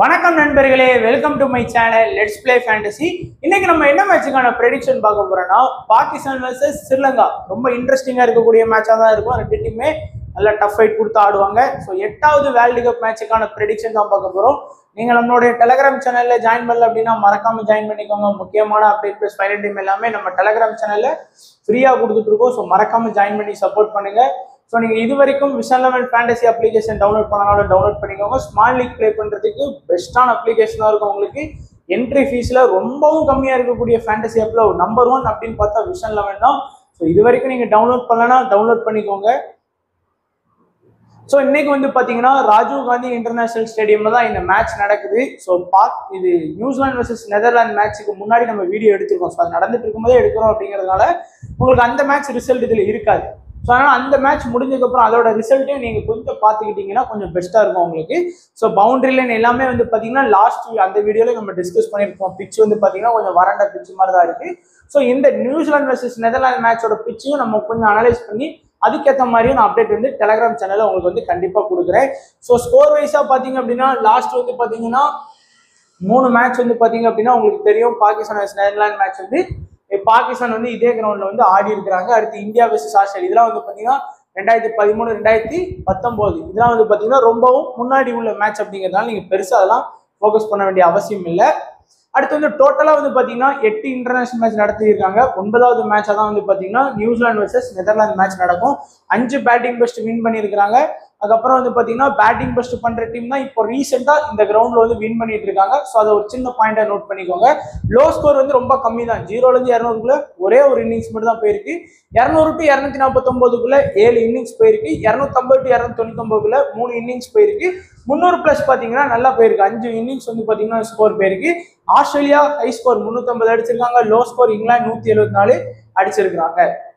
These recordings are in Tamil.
வணக்கம் நண்பர்களே welcome to my channel let's play fantasy இன்னைக்கு நம்ம என்ன மேட்சுக்கான ப்ரெடிக்ஷன் பார்க்க போறோம்னா பாகிஸ்தான் வர்சஸ் ஸ்ரீலங்கா ரொம்ப இன்ட்ரெஸ்டிங்கா இருக்கக்கூடிய மேட்சாக தான் இருக்கும் ரெண்டு டீமே நல்ல டஃப் ஃபைட் கொடுத்து ஆடுவாங்க ஸோ எட்டாவது வேர்ல்டு கப் மேட்சுக்கான ப்ரெடிக்ஷன் தான் பார்க்க போறோம் நீங்க நம்மளுடைய டெலகிராம் சேனல்ல ஜாயின் பண்ணல அப்படின்னா மறக்காம ஜாயின் பண்ணிக்கோங்க முக்கியமான அப்டேட் ப்ளஸ் ஃபைனல் டீம் எல்லாமே நம்ம டெலகிராம் சேனல்ல ஃப்ரீயா கொடுத்துட்டு இருக்கோம் ஸோ மறக்காம ஜாயின் பண்ணி சப்போர்ட் பண்ணுங்க ஸோ நீங்கள் இது வரைக்கும் vision eleven fantasy application download பண்ணாலும் டவுன்லோட் பண்ணிக்கோங்க ஸ்மால் லீக் ப்ளே பண்ணுறதுக்கு பெஸ்ட்டான அப்ளிகேஷனாக இருக்கும் உங்களுக்கு என்ட்ரி ஃபீஸில் ரொம்பவும் கம்மியாக இருக்கக்கூடிய ஃபேண்டசி ஆப்பில் ஒரு நம்பர் ஒன் அப்படின்னு பார்த்தா விஷன் லெவன் தான் ஸோ இது வரைக்கும் நீங்கள் டவுன்லோட் பண்ணலன்னா டவுன்லோட் பண்ணிக்கோங்க ஸோ இன்னைக்கு வந்து பார்த்தீங்கன்னா ராஜீவ் காந்தி இன்டர்நேஷனல் ஸ்டேடியம்ல தான் இந்த மேட்ச் நடக்குது ஸோ பாக் இது நியூசிலாந்து வர்சஸ் நெதர்லாந்து மேட்ச்சுக்கு முன்னாடி நம்ம வீடியோ எடுத்திருக்கோம் ஸோ அது நடந்துட்டு இருக்கும்போதே எடுக்கிறோம் அப்படிங்கிறதுனால உங்களுக்கு அந்த மேட்ச் ரிசல்ட் இதில் இருக்காது ஸோ அதனால் அந்த மேட்ச் முடிஞ்சதுக்கப்புறம் அதோட ரிசல்ட்டையும் நீங்கள் கொஞ்சம் பார்த்துக்கிட்டீங்கன்னா கொஞ்சம் பெஸ்ட்டாக இருக்கும் உங்களுக்கு ஸோ பவுண்டரி லைன் எல்லாமே வந்து பார்த்தீங்கன்னா லாஸ்ட் அந்த வீடியோவில் நம்ம டிஸ்கஸ் பண்ணியிருக்கோம் பிச் வந்து பார்த்தீங்கன்னா கொஞ்சம் வறண்ட பிச் மாதிரி தான் இருக்குது ஸோ இந்த நியூசிலாந்து வர்சஸ் நெதர்லாந்து மேட்சோட பிச்சையும் நம்ம கொஞ்சம் அனலைஸ் பண்ணி அதுக்கேற்ற மாதிரியும் நான் அப்டேட் வந்து டெலகிராம் சேனலில் உங்களுக்கு வந்து கண்டிப்பாக கொடுக்குறேன் ஸோ ஸ்கோர் வைஸாக பார்த்தீங்க அப்படின்னா லாஸ்ட் வந்து பார்த்தீங்கன்னா மூணு மேட்ச் வந்து பார்த்தீங்க அப்படின்னா உங்களுக்கு தெரியும் பாகிஸ்தான் vs நெதர்லாந்து மேட்ச் வந்து இப்ப பாகிஸ்தான் வந்து இதே கிரவுண்டில் வந்து ஆடி இருக்கிறாங்க அடுத்து இந்தியா வெர்சஸ் ஆஸ்திரேலியா இதெல்லாம் வந்து பார்த்தீங்கன்னா ரெண்டாயிரத்தி பதிமூணு ரெண்டாயிரத்தி பத்தொம்போது இதெல்லாம் வந்து பார்த்தீங்கன்னா ரொம்பவும் முன்னாடி உள்ள மேட்ச் அப்படிங்கிறதுனால நீங்கள் பெருசாக அதெல்லாம் ஃபோக்கஸ் பண்ண வேண்டிய அவசியம் இல்லை அடுத்து வந்து டோட்டலாக வந்து பார்த்தீங்கன்னா எட்டு இன்டர்நேஷனல் மேட்ச் நடத்தியிருக்காங்க ஒன்பதாவது மேட்சாக தான் வந்து பார்த்தீங்கன்னா நியூசிலாந்து வர்சஸ் நெதர்லாந்து மேட்ச் நடக்கும் அஞ்சு பேட்டிங் பெஸ்ட் வின் பண்ணியிருக்காங்க அதுக்கப்புறம் வந்து பார்த்தீங்கன்னா பேட்டிங் பெஸ்ட் பண்ணுற டீம் தான் இப்போ ரீசெண்டாக இந்த கிரவுண்டில் வந்து வின் பண்ணிட்டு இருக்காங்க ஸோ அதை ஒரு சின்ன பாயிண்டாக நோட் பண்ணிக்கோங்க லோ ஸ்கோர் வந்து ரொம்ப கம்மி தான் ஜீரோலேருந்து இரநூறுக்குள்ள ஒரே ஒரு இன்னிங்ஸ் மட்டும் தான் போயிருக்கு இரநூறு டு இரநூத்தி நாற்பத்தொம்போதுக்குள்ள ஏழு இன்னிங்ஸ் போயிருக்கு இரநூத்தம்பது டு இரநூத்தி தொண்ணூத்தொம்பதுக்குள்ள மூணு இன்னிங்ஸ் போயிருக்கு முந்நூறு ப்ளஸ் பார்த்தீங்கன்னா நல்லா போயிருக்கு அஞ்சு இன்னிங்ஸ் வந்து பார்த்தீங்கன்னா ஸ்கோர் போயிருக்கு ஆஸ்திரேலியா ஹை ஸ்கோர் முந்நூற்றம்பது அடிச்சிருக்காங்க லோ ஸ்கோர் இங்கிலாந்து நூற்றி எழுபத்தி நாலு அடிச்சிருக்கிறாங்க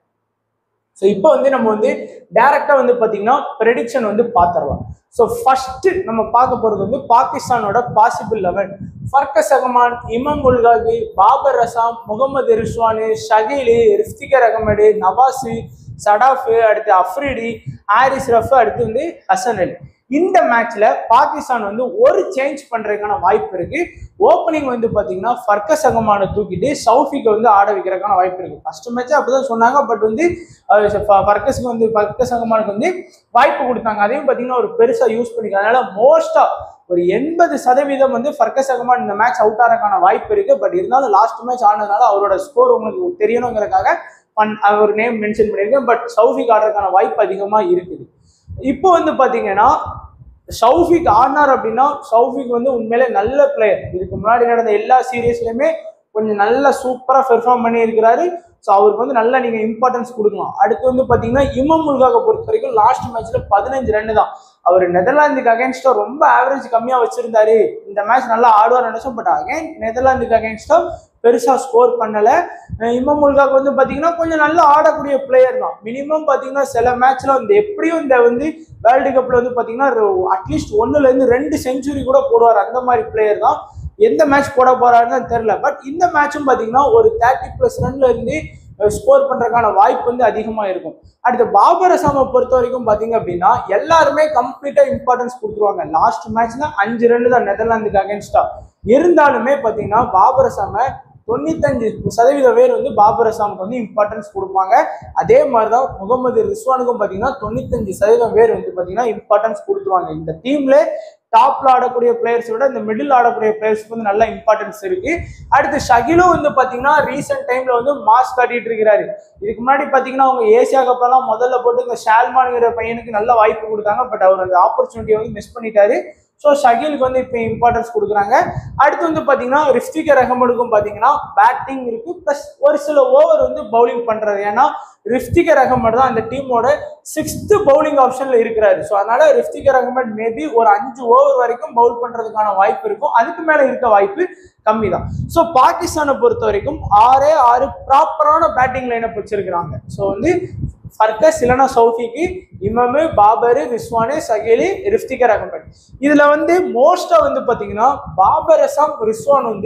ஸோ இப்போ வந்து நம்ம வந்து டைரக்டாக வந்து பார்த்தீங்கன்னா ப்ரெடிக்ஷன் வந்து பார்த்துடலாம் ஸோ ஃபர்ஸ்ட் நம்ம பார்க்க போகிறது வந்து பாகிஸ்தானோட பாசிபிள் லெவன் ஃபர்கஸ் அகமான் இமாம் உல்காகி பாபர் ரசாம் முகமது ரிஸ்வானு ஷகீலு ரிஃப்திகர் அகமது நவாஸு சடாஃபு அடுத்து அஃப்ரிடி ஹாரிஸ் ரஃப் அடுத்து வந்து ஹசன் அலி இந்த மேட்ச்ல பாகிஸ்தான் வந்து ஒரு சேஞ்ச் பண்றதுக்கான வாய்ப்பு இருக்கு ஓப்பனிங் வந்து பாத்தீங்கன்னா ஃபர்கஸ் அகமான தூக்கிட்டு சவுஃபிக்கு வந்து ஆட வைக்கிறதுக்கான வாய்ப்பு இருக்கு ஃபர்ஸ்ட் மேட்ச் அப்படிதான் சொன்னாங்க பட் வந்து ஃபர்கஸ்க்கு வந்து ஃபர்கஸ் அகமானுக்கு வந்து வாய்ப்பு கொடுத்தாங்க அதையும் பாத்தீங்கன்னா ஒரு பெருசா யூஸ் பண்ணிக்க அதனால மோஸ்டா ஒரு எண்பது சதவீதம் வந்து ஃபர்கஸ் அகமான் இந்த மேட்ச் அவுட் ஆகிறதுக்கான வாய்ப்பு இருக்கு பட் இருந்தாலும் லாஸ்ட் மேட்ச் ஆனதுனால அவரோட ஸ்கோர் உங்களுக்கு தெரியணுங்கிறதுக்காக பண் அவர் நேம் மென்ஷன் பண்ணியிருக்கேன் பட் சவுஃபிக் ஆடுறதுக்கான வாய்ப்பு அதிகமா இருக்குது இப்போ வந்து பாத்தீங்கன்னா சௌஃபிக் ஆடினார் அப்படின்னா சௌஃபிக் வந்து உண்மையிலே நல்ல பிளேயர் இதுக்கு முன்னாடி நடந்த எல்லா சீரீஸ்லையுமே கொஞ்சம் நல்லா சூப்பராக பெர்ஃபார்ம் பண்ணியிருக்கிறாரு ஸோ அவருக்கு வந்து நல்லா நீங்கள் இம்பார்ட்டன்ஸ் கொடுக்கலாம் அடுத்து வந்து பார்த்தீங்கன்னா இமம் முல்காக பொறுத்த வரைக்கும் லாஸ்ட் மேட்ச்ல பதினஞ்சு ரன் தான் அவர் நெதர்லாந்துக்கு அகேன்ஸ்டா ரொம்ப ஆவரேஜ் கம்மியாக வச்சிருந்தாரு இந்த மேட்ச் நல்லா ஆடுவார் நினைச்சோம் பட் அகைன் நெதர்லாந்துக்கு அகேன்ஸ்டா பெருசாக ஸ்கோர் பண்ணலை இமம் முல்காக்கு வந்து பார்த்தீங்கன்னா கொஞ்சம் நல்லா ஆடக்கூடிய பிளேயர் தான் மினிமம் பார்த்தீங்கன்னா சில மேட்ச்ல வந்து எப்படியும் இந்த வந்து வேர்ல்டு கப்ல வந்து பார்த்தீங்கன்னா அட்லீஸ்ட் ஒன்னுலேருந்து ரெண்டு செஞ்சுரி கூட போடுவார் அந்த மாதிரி பிளேயர் தான் எந்த மேட்ச் போட போறாருன்னு தெரியல பட் இந்த மேட்சும் பார்த்தீங்கன்னா ஒரு தேர்ட்டி ப்ளஸ் ரன்ல இருந்து ஸ்கோர் பண்றதுக்கான வாய்ப்பு வந்து அதிகமா இருக்கும் அடுத்து பாபர் அசாமை பொறுத்த வரைக்கும் பாத்தீங்க அப்படின்னா எல்லாருமே கம்ப்ளீட்டா இம்பார்ட்டன்ஸ் கொடுத்துருவாங்க லாஸ்ட் மேட்ச்ல அஞ்சு ரன் தான் நெதர்லாந்துக்கு அகேன்ஸ்டா இருந்தாலுமே பாத்தீங்கன்னா பாபர் அசாமை தொண்ணூத்தஞ்சு சதவீத பேர் வந்து பாபர் அசாமுக்கு வந்து இம்பார்ட்டன்ஸ் கொடுப்பாங்க அதே மாதிரி தான் முகமது ரிஸ்வானுக்கும் பார்த்தீங்கன்னா தொண்ணூத்தஞ்சு சதவீதம் பேர் வந்து பார்த்தீங்கன்னா இம்பார்ட்டன்ஸ் கொடுத்துருவாங்க இந்த டீம்ல டாப்ல ஆடக்கூடிய பிளேயர்ஸ் விட இந்த மிடில் ஆடக்கூடிய பிளேயர்ஸ்க்கு வந்து நல்ல இம்பார்ட்டன்ஸ் இருக்கு அடுத்து ஷகிலும் வந்து பாத்தீங்கன்னா ரீசெண்ட் டைம்ல வந்து மாஸ் காட்டிட்டு இருக்கிறாரு இதுக்கு முன்னாடி பாத்தீங்கன்னா அவங்க ஏசியா கப்பெல்லாம் முதல்ல போட்டு இந்த ஷால்மானுங்கிற பையனுக்கு நல்ல வாய்ப்பு கொடுத்தாங்க பட் அவர் அந்த ஆப்பர்ச்சுனிட்டியை வந்து மிஸ் பண்ணிட்டாரு ஸோ ஷகிலுக்கு வந்து இப்போ இம்பார்ட்டன்ஸ் கொடுக்குறாங்க அடுத்து வந்து பார்த்தீங்கன்னா ரிஃப்திகர் அகமதுக்கும் பார்த்தீங்கன்னா பேட்டிங் இருக்கு ப்ளஸ் ஒரு சில ஓவர் வந்து பவுலிங் பண்ணுறது ஏன்னா ரிஃப்திகர் அகமது தான் அந்த டீமோட சிக்ஸ்த் பவுலிங் ஆப்ஷன்ல இருக்கிறாரு ஸோ அதனால ரிஃப்திகர் அகமது மேபி ஒரு அஞ்சு ஓவர் வரைக்கும் பவுல் பண்றதுக்கான வாய்ப்பு இருக்கும் அதுக்கு மேல இருக்க வாய்ப்பு கம்மி தான் ஸோ பாகிஸ்தானை பொறுத்த வரைக்கும் ஆறே ஆறு ப்ராப்பரான பேட்டிங் லைனப் வச்சிருக்கிறாங்க ஸோ வந்து ஃபர்கஸ் இல்லைனா சௌஃபிக்கு இமமு பாபரு ரிஸ்வானு சகேலி ரிஃப்திகர் அகமது இதுல வந்து மோஸ்டா வந்து பாத்தீங்கன்னா பாபர் அசாம் ரிஸ்வான் வந்து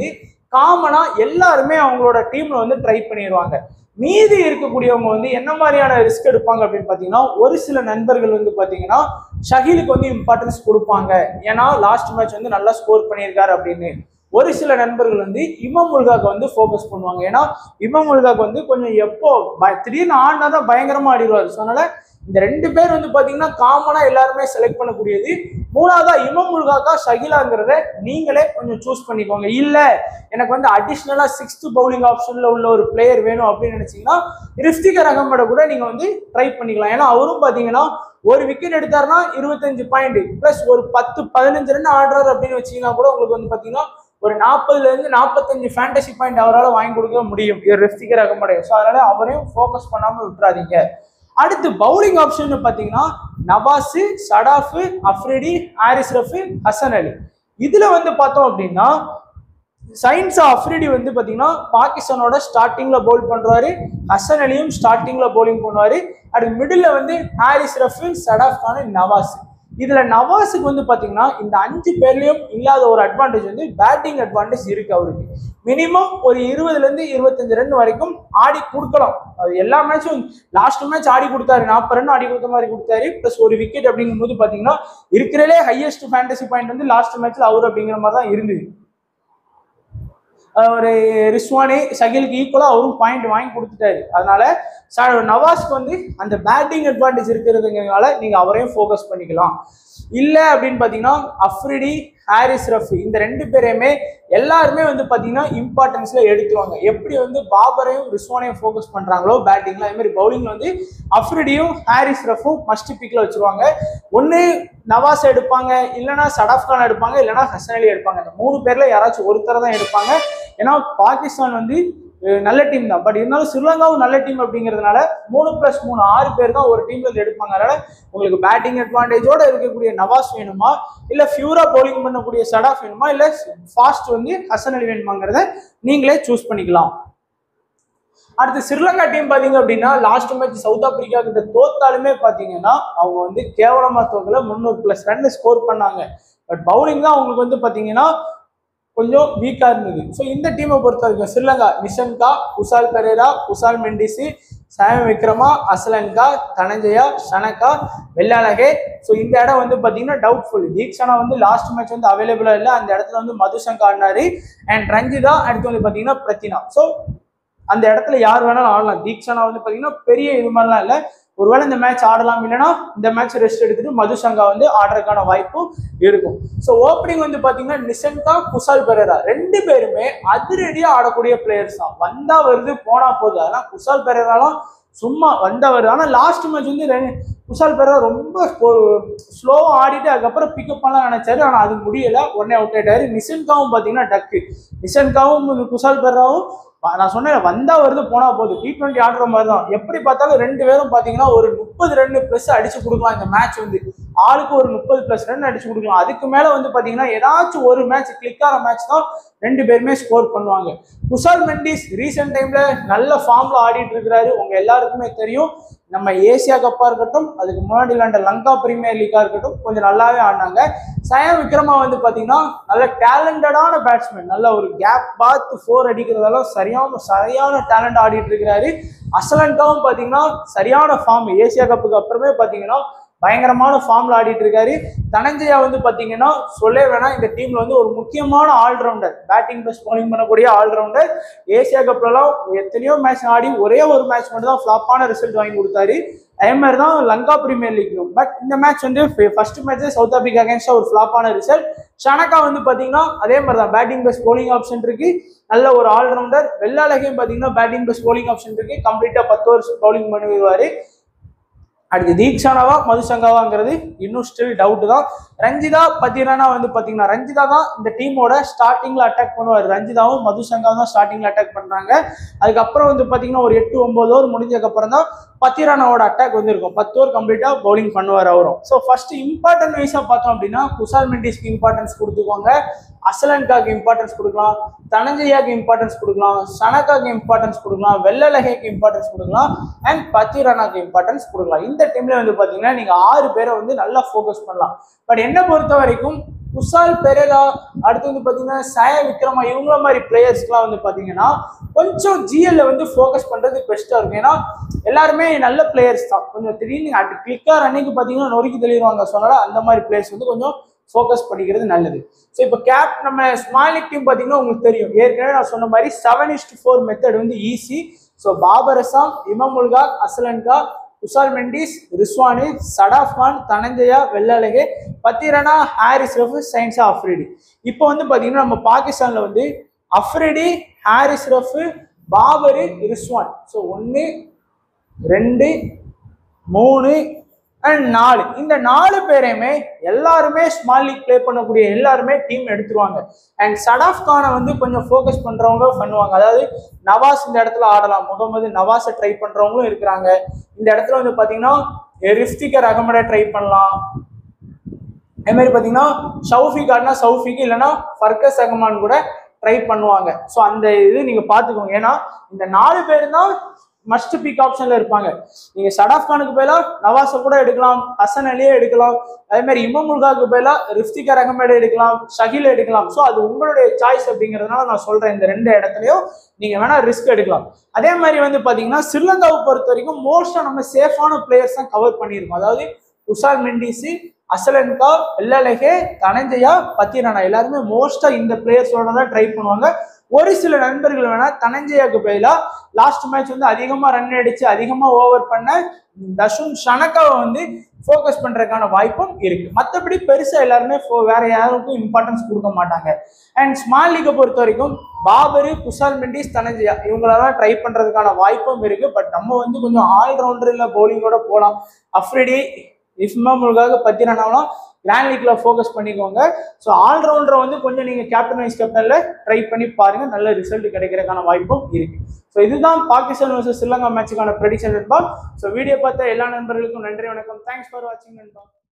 காமனா எல்லாருமே அவங்களோட டீம்ல வந்து ட்ரை பண்ணிடுவாங்க மீதி இருக்கக்கூடியவங்க வந்து என்ன மாதிரியான ரிஸ்க் எடுப்பாங்க அப்படின்னு பார்த்தீங்கன்னா ஒரு சில நண்பர்கள் வந்து பார்த்தீங்கன்னா ஷஹீலுக்கு வந்து இம்பார்ட்டன்ஸ் கொடுப்பாங்க ஏன்னா லாஸ்ட் மேட்ச் வந்து நல்லா ஸ்கோர் பண்ணியிருக்காரு அப்படின்னு ஒரு சில நண்பர்கள் வந்து இமாம் உல்காக்கு வந்து ஃபோக்கஸ் பண்ணுவாங்க ஏன்னா இமாம் உல்காக்கு வந்து கொஞ்சம் எப்போ ப- திடீர்னு ஆடினா தான் பயங்கரமா ஆடிடுவாரு ஸோ அதனால இந்த ரெண்டு பேர் வந்து பாத்தீங்கன்னா காமனா எல்லாருமே செலக்ட் பண்ணக்கூடியது மூணாவதா இமாம் உல்காக்கா ஷகிலாங்கிறத நீங்களே கொஞ்சம் சூஸ் பண்ணிக்கோங்க இல்ல எனக்கு வந்து அடிஷ்னலா சிக்ஸ்த் பவுலிங் ஆப்ஷன்ல உள்ள ஒரு பிளேயர் வேணும் அப்படின்னு நினைச்சீங்கன்னா ரிஃப்திகர் அகமட கூட நீங்க வந்து ட்ரை பண்ணிக்கலாம் ஏன்னா அவரும் பாத்தீங்கன்னா ஒரு விக்கெட் எடுத்தாருன்னா இருபத்தஞ்சு பாயிண்ட் பிளஸ் ஒரு பத்து பதினஞ்சு ரன் ஆடுறாரு அப்படின்னு வச்சீங்கன்னா கூட உங்களுக்கு வந்து பாத்தீங்கன்னா ஒரு நாற்பதுல இருந்து நாற்பத்தஞ்சு ஃபேண்டசி பாயிண்ட் அவரால் வாங்கி கொடுக்க முடியும் இவர் ரெஃப்டிகர் அகமடைய ஸோ அதனால அவரையும் ஃபோக்கஸ் பண்ணாம விட்டுறாதீங்க அடுத்து பவுலிங் ஆப்ஷன் பார்த்தீங்கன்னா நவாஸு சடாஃபு அஃப்ரிடி ஹாரிஸ் ரஃபு ஹசன் அலி இதுல வந்து பார்த்தோம் அப்படின்னா சயின்ஸ் அஃப்ரிடி வந்து பாத்தீங்கன்னா பாகிஸ்தானோட ஸ்டார்டிங்ல பவுல் பண்றாரு ஹசன் அலியும் ஸ்டார்டிங்ல பவுலிங் பண்ணுவாரு அடுத்து மிடில் வந்து ஹாரிஸ் ரஃபு சடாஃப் கான் நவாஸ் இதுல நவாஸுக்கு வந்து பாத்தீங்கன்னா இந்த அஞ்சு பேர்லயும் இல்லாத ஒரு அட்வான்டேஜ் வந்து பேட்டிங் அட்வான்டேஜ் இருக்கு அவருக்கு மினிமம் ஒரு இருபதுல இருந்து இருபத்தஞ்சு ரன் வரைக்கும் ஆடி கொடுக்கலாம் அது எல்லா மேட்சும் லாஸ்ட் மேட்ச் ஆடி கொடுத்தாரு நாற்பது ரன் ஆடி கொடுத்த மாதிரி கொடுத்தாரு பிளஸ் ஒரு விக்கெட் அப்படிங்கும்போது பாத்தீங்கன்னா இருக்கிறதுலே ஹையஸ்ட் ஃபேண்டசி பாயிண்ட் வந்து லாஸ்ட் மேட்ச்ல அவர் அப்படிங்கிற மாதிரி தான் இருந்தது ஒரு ரிஸ்வானி சகிலுக்கு ஈக்குவலாக அவரும் பாயிண்ட் வாங்கி கொடுத்துட்டாரு அதனால ச- நவாஸ்க்கு வந்து அந்த பேட்டிங் அட்வான்டேஜ் இருக்கிறதுங்கிறதுனால நீங்க அவரையும் ஃபோக்கஸ் பண்ணிக்கலாம் இல்லை அப்படின்னு பார்த்தீங்கன்னா அஃப்ரிடி ஹாரிஸ் ரஃபி இந்த ரெண்டு பேரையுமே எல்லாருமே வந்து பார்த்தீங்கன்னா இம்பார்ட்டன்ஸ்ல எடுத்துருவாங்க எப்படி வந்து பாபரையும் ரிஸ்வானையும் ஃபோக்கஸ் பண்றாங்களோ பேட்டிங்ல அதே மாதிரி பவுலிங்ல வந்து அஃப்ரிடியும் ஹாரிஸ் ரஃபும் மஸ்ட் பிக்ல வச்சிருவாங்க ஒன்று நவாஸ் எடுப்பாங்க இல்லைன்னா சடாஃப் கான் எடுப்பாங்க இல்லைன்னா ஹசன் அலி எடுப்பாங்க இந்த மூணு பேர்ல யாராச்சும் ஒருத்தரை தான் எடுப்பாங்க ஏன்னா பாகிஸ்தான் வந்து அஹ், நல்ல டீம் தான் பட் இருந்தாலும் ஸ்ரீலங்காவும் நல்ல டீம் அப்படிங்கிறதுனால மூணு பிளஸ் மூணு ஆறு பேர் தான் ஒரு டீம்ல இருந்து எடுப்பாங்க அதனால உங்களுக்கு பேட்டிங் அட்வான்டேஜோட இருக்கக்கூடிய நவாஸ் வேணுமா இல்ல ஃபியூரா பவுலிங் பண்ணக்கூடிய சடாஃப் வேணுமா இல்ல ஃபாஸ்ட் வந்து ஹசன் அலி வேணுமாங்கிறத நீங்களே சூஸ் பண்ணிக்கலாம் அடுத்து ஸ்ரீலங்கா டீம் பாத்தீங்க அப்படின்னா லாஸ்ட் மேட்ச் சவுத் ஆப்பிரிக்கா கிட்ட தோத்தாலுமே பாத்தீங்கன்னா அவங்க வந்து கேவலமா தோக்கல முந்நூறு பிளஸ் ரன் ஸ்கோர் பண்ணாங்க பட் பவுலிங் தான் அவங்களுக்கு வந்து பாத்தீங்கன்னா கொஞ்சம் வீக்கா இருந்தது ஸோ இந்த டீமை பொறுத்த வரைக்கும் ஸ்ரீலங்கா நிஷன்கா குசால் பெரேரா குசால் மெண்டிசி சாம விக்ரமா அஸ்லன்கா தனஞ்சயா ஷனகா வெள்ளாலகே ஸோ இந்த இடம் வந்து பார்த்தீங்கன்னா டவுட்ஃபுல் தீக்ஷனா வந்து லாஸ்ட் மேட்ச் வந்து அவைலபிளா இல்லை அந்த இடத்துல வந்து மதுசங்கா ஆடினாரு அண்ட் ரஞ்சிதா அடுத்து வந்து பார்த்தீங்கன்னா பிரத்தினா ஸோ அந்த இடத்துல யார் வேணாலும் ஆடலாம் தீக்ஷனா வந்து பார்த்தீங்கன்னா பெரிய இது மாதிரிலாம் இல்லை ஒருவேளை இந்த மேட்ச் ஆடலாம் இல்லைன்னா இந்த மேட்ச் ரெஸ்ட் எடுத்துட்டு மதுசங்கா வந்து ஆடுறதுக்கான வாய்ப்பும் இருக்கும் ஸோ ஓப்பனிங் வந்து பார்த்தீங்கன்னா நிசன்கா குசால் பெரேரா ரெண்டு பேருமே அதிரடியாக ஆடக்கூடிய பிளேயர்ஸ் தான் வந்தா வருது போனா போகுது அதெல்லாம் குசால் பெரேராலாம் சும்மா வந்தவர் ஆனால் லாஸ்ட் மேட்ச் வந்து ரெ- குசால் பெரேரா ரொம்ப ஸ்லோவாக ஆடிட்டு அதுக்கப்புறம் பிக்கப் பண்ணலாம் நினைச்சாரு ஆனால் அது முடியல உடனே அவுட் ஆயிட்டாரு நிசன்காவும் பார்த்தீங்கன்னா டக்கு நிசன்காவும் குசால் பெரேராவும் வ- நான் சொன்னேன் வந்தா வருது போனா போகுது டி டுவெண்ட்டி ஆடுற மாதிரி தான் எப்படி பார்த்தாலும் ரெண்டு பேரும் பாத்தீங்கன்னா ஒரு முப்பது ரன் பிளஸ் அடிச்சு கொடுக்கலாம் இந்த மேட்ச் வந்து ஆளுக்கு ஒரு முப்பது பிளஸ் ரன் அடிச்சு கொடுக்கலாம் அதுக்கு மேல வந்து பாத்தீங்கன்னா ஏதாச்சும் ஒரு மேட்ச் கிளிக் ஆன மேட்ச் தான் ரெண்டு பேருமே ஸ்கோர் பண்ணுவாங்க குசால் மெண்டிஸ் ரீசெண்ட் டைம்ல நல்ல ஃபார்ம்ல ஆடிட்டு இருக்கிறாரு உங்க எல்லாருக்குமே தெரியும் நம்ம ஏசியா கப்பா இருக்கட்டும் அதுக்கு முன்னாடி விளையாண்ட லங்கா பிரீமியர் லீக்கா இருக்கட்டும் கொஞ்சம் நல்லாவே ஆடினாங்க சயம் விக்ரமா வந்து பாத்தீங்கன்னா நல்ல டேலண்டடான பேட்ஸ்மேன் நல்ல ஒரு கேப் பார்த்து ஃபோர் அடிக்கிறதெல்லாம் சரியான சரியான டேலண்ட் ஆடிட்டு இருக்கிறாரு அசலன்காவும் பாத்தீங்கன்னா சரியான ஃபார்ம் ஏசியா கப்புக்கு அப்புறமே பாத்தீங்கன்னா பயங்கரமான ஃபார்ம்ல ஆடிட்டு இருக்காரு தனஞ்சயா வந்து பாத்தீங்கன்னா சொல்லே வேணாம் இந்த டீம்ல வந்து ஒரு முக்கியமான ஆல்ரவுண்டர் பேட்டிங் பிளஸ் bowling பண்ணக்கூடிய ஆல்ரவுண்டர் ஏசியா கப்லலாம் எத்தனையோ மேட்ச் ஆடி ஒரே ஒரு மேட்ச் மட்டும் தான் ஃபிளாப்பான ரிசல்ட் வாங்கி கொடுத்தாரு அதே மாதிரி தான் லங்கா பிரீமியர் லீக்லையும் பட் இந்த மேட்ச் வந்து ஃபர்ஸ்ட் மேட்ச் சவுத் ஆப்பிரிக்கா அகேன்ஸ்டா ஒரு ஃபிளாப்பான ரிசல்ட் ஷனகா வந்து பாத்தீங்கன்னா அதே மாதிரி தான் பேட்டிங் பிளஸ் bowling ஆப்ஷன் இருக்கு நல்ல ஒரு ஆல்ரவுண்டர் வெள்ளாலகையும் பாத்தீங்கன்னா பேட்டிங் பிளஸ் bowling ஆப்ஷன் இருக்கு கம்ப்ளீட்டா பத்து வருஷம் பவுலிங் பண்ணிடுவாரு அடுத்து தீக்ஷானாவா மதுசங்காவாங்கிறது இன்னும் ஸ்டில் டவுட் தான் ரஞ்சிதா பத்திரானா வந்து பாத்தீங்கன்னா ரஞ்சிதா தான் இந்த டீமோட ஸ்டார்டிங்ல அட்டாக் பண்ணுவார் ரஞ்சிதாவும் மதுசங்காவும் தான் ஸ்டார்டிங்ல அட்டாக் பண்றாங்க அதுக்கப்புறம் வந்து பாத்தீங்கன்னா ஒரு எட்டு ஒன்பது ஓவர் முடிஞ்சதுக்கு அப்புறம் தான் பத்திரானாவோட அட்டாக் வந்து இருக்கும் பத்து ஓவர் கம்ப்ளீட்டா பவுலிங் பண்ணுவார் அவரும் ஸோ ஃபர்ஸ்ட் இம்பார்ட்டன்ட் வைஸா பார்த்தோம் அப்படின்னா குசால் மெண்டிஸ்க்கு இம்பார்ட்டன்ஸ் கொடுத்துக்கோங்க அசலன்காக்கு இம்பார்ட்டன்ஸ் கொடுக்கலாம் தனஞ்சயாக்கு இம்பார்ட்டன்ஸ் கொடுக்கலாம் சனகாக்கு இம்பார்ட்டன்ஸ் கொடுக்கலாம் வெள்ளலகைக்கு இம்பார்ட்டன்ஸ் கொடுக்கலாம் அண்ட் பத்திரானாக்கு இம்பார்ட்டன்ஸ் கொடுக்கலாம் இந்த டீம்ல வந்து பாத்தீங்கன்னா நீங்க ஆறு பேரை வந்து நல்லா ஃபோக்கஸ் பண்ணலாம் பட் என்ன பொறுத்த வரைக்கும் குசால் பெரேரா அடுத்து வந்து பார்த்தீங்கன்னா சாய விக்ரமா இவங்கள மாதிரி பிளேயர்ஸ்க்குலாம் வந்து பார்த்தீங்கன்னா கொஞ்சம் ஜிஎல்ல வந்து ஃபோக்கஸ் பண்ணுறது பெஸ்ட்டாக இருக்கும் ஏன்னா எல்லாருமே நல்ல பிளேயர்ஸ் தான் கொஞ்சம் திடீர்னு அட் கிளிக்கார் அன்னைக்கு பார்த்தீங்கன்னா நொறுக்கி தெளிவாங்க சொன்னால அந்த மாதிரி பிளேயர்ஸ் வந்து கொஞ்சம் ஃபோக்கஸ் பண்ணிக்கிறது நல்லது ஸோ இப்போ கேப் நம்ம ஸ்மால் லீக் டீம் பார்த்தீங்கன்னா உங்களுக்கு தெரியும் ஏற்கனவே நான் சொன்ன மாதிரி செவன் இஸ்ட் ஃபோர் மெத்தட் வந்து ஈஸி ஸோ பாபர் அசாம் இமாம் உல்கா அசலன்கா குசால் மெண்டிஸ் ரிஸ்வானி சடாஃப் கான் தனஞ்சயா வெள்ளழகே பத்திரனா ஹாரிஸ் ரஃபு சயின்ஸா அஃப்ரிடி இப்போ வந்து பார்த்தீங்கன்னா நம்ம பாகிஸ்தானில் வந்து அஃப்ரிடி ஹாரிஸ் ரஃபு பாபரு ரிஸ்வான் ஸோ ஒன்று ரெண்டு மூணு அண்ட் நாலு இந்த நாலு பேரையுமே எல்லாருமே ஸ்மால் லீக் ப்ளே பண்ணக்கூடிய எல்லாருமே டீம் எடுத்துருவாங்க அண்ட் சடாஃப் கானை வந்து கொஞ்சம் ஃபோக்கஸ் பண்றவங்க பண்ணுவாங்க அதாவது நவாஸ் இந்த இடத்துல ஆடலாம் முகமது நவாஸை ட்ரை பண்றவங்களும் இருக்கிறாங்க இந்த இடத்துல வந்து பாத்தீங்கன்னா ரிஃப்திகர் அகமடை ட்ரை பண்ணலாம் அதே மாதிரி பார்த்தீங்கன்னா ஷவுஃபிக் ஆடினா சௌஃபிக் இல்லைன்னா ஃபர்கஸ் அகமான் கூட ட்ரை பண்ணுவாங்க ஸோ அந்த இது நீங்கள் பார்த்துக்கோங்க ஏன்னா இந்த நாலு பேர் தான் மஸ்ட் பிக் ஆப்ஷன்ல இருப்பாங்க நீங்க சடாஃப் கானுக்கு பதிலா நவாஸை கூட எடுக்கலாம் ஹசன் அலியே எடுக்கலாம் அதே மாதிரி இமாம் முல்காக்கு பதிலா ரிஃப்திகர் அகமேடு எடுக்கலாம் ஷகில் எடுக்கலாம் ஸோ அது உங்களுடைய சாய்ஸ் அப்படிங்கிறதுனால நான் சொல்றேன் இந்த ரெண்டு இடத்துலையும் நீங்க வேணா ரிஸ்க் எடுக்கலாம் அதே மாதிரி வந்து பாத்தீங்கன்னா ஸ்ரீலங்காவை பொறுத்த வரைக்கும் மோஸ்டா நம்ம சேஃபான பிளேயர்ஸ் தான் கவர் பண்ணியிருக்கோம் அதாவது குஷால் மெண்டிஸு அசலன்கா எல்லலகே தனஞ்சயா பத்திரனா எல்லாருமே மோஸ்டா இந்த பிளேயர்ஸோட தான் ட்ரை பண்ணுவாங்க ஒரு சில நண்பர்கள் வேணா தனஞ்சயாக்கு பதிலா லாஸ்ட் மேட்ச் வந்து அதிகமா ரன் அடிச்சு அதிகமா ஓவர் பண்ண தஷுன் ஷனக்காவை வந்து ஃபோக்கஸ் பண்றதுக்கான வாய்ப்பும் இருக்கு மற்றபடி பெருசா எல்லாருமே fo- வேற யாருக்கும் இம்பார்ட்டன்ஸ் கொடுக்க மாட்டாங்க அண்ட் ஸ்மால் லீக்கை பொறுத்த வரைக்கும் பாபரு குஷால் மெண்டிஸ் தனஞ்சயா இவங்களெல்லாம் ட்ரை பண்றதுக்கான வாய்ப்பும் இருக்கு பட் நம்ம வந்து கொஞ்சம் ஆல்ரவுண்டர் இல்ல பவுலிங்கோட போகலாம் அஃப்ரிடி இஸ்மா முழுக்காக பத்திரனாவெல்லாம் கிராண்ட் லீக்ல ஃபோக்கஸ் பண்ணிக்கோங்க ஸோ ஆல்ரவுண்டரை வந்து கொஞ்சம் நீங்க கேப்டன் வைஸ் கேப்டன்ல ட்ரை பண்ணி பாருங்க நல்ல ரிசல்ட் கிடைக்கிறதுக்கான வாய்ப்பும் இருக்கு ஸோ இதுதான் பாகிஸ்தான் vs ஸ்ரீலங்கா மேட்சுக்கான ப்ரெடிக்ஷன் நண்பா ஸோ வீடியோ பார்த்த எல்லா நண்பர்களுக்கும் நன்றி வணக்கம் தேங்க்ஸ் ஃபார் வாட்சிங் நண்பா